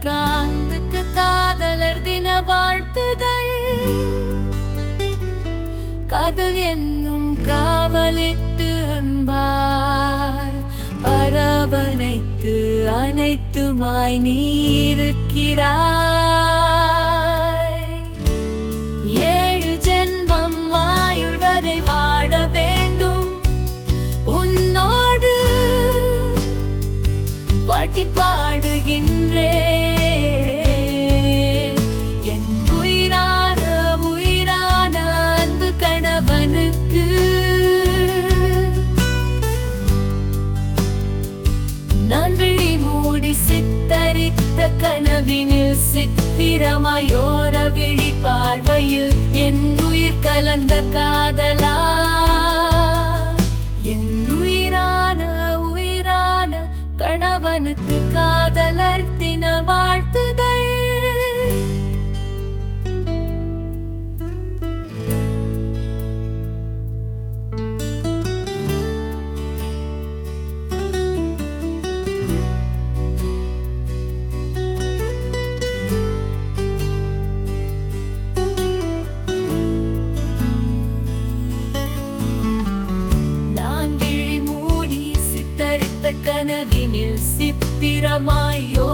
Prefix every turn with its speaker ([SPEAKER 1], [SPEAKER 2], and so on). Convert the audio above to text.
[SPEAKER 1] ஸ்ரீகாந்துக்கு காதலர் தின வாழ்த்துதல் காதல் என்னும் காவலிட்டு அன்பார் அரவணைத்து அனைத்துமாய் நீ இருக்கிறாய் ஏழு ஜென்மம் ஆயுள்வரை வாழ வேண்டும் உன்னோடு பாட்டி பாடுகின்றேன் என் உயிரான உயிரான அன்பு கணவனுக்கு நான் விழி மூடி சித்தரித்த கனவினில் சித்திரமாயோர விழி பார்வையில் என் உயிர் கலந்த காதலா என் உயிரான உயிரான கணவனுக்கு காதலர் தின வாழ்த்துதல் நான் விழி மூடி சித்தரித்த கனவினில் சித்திரமாயோ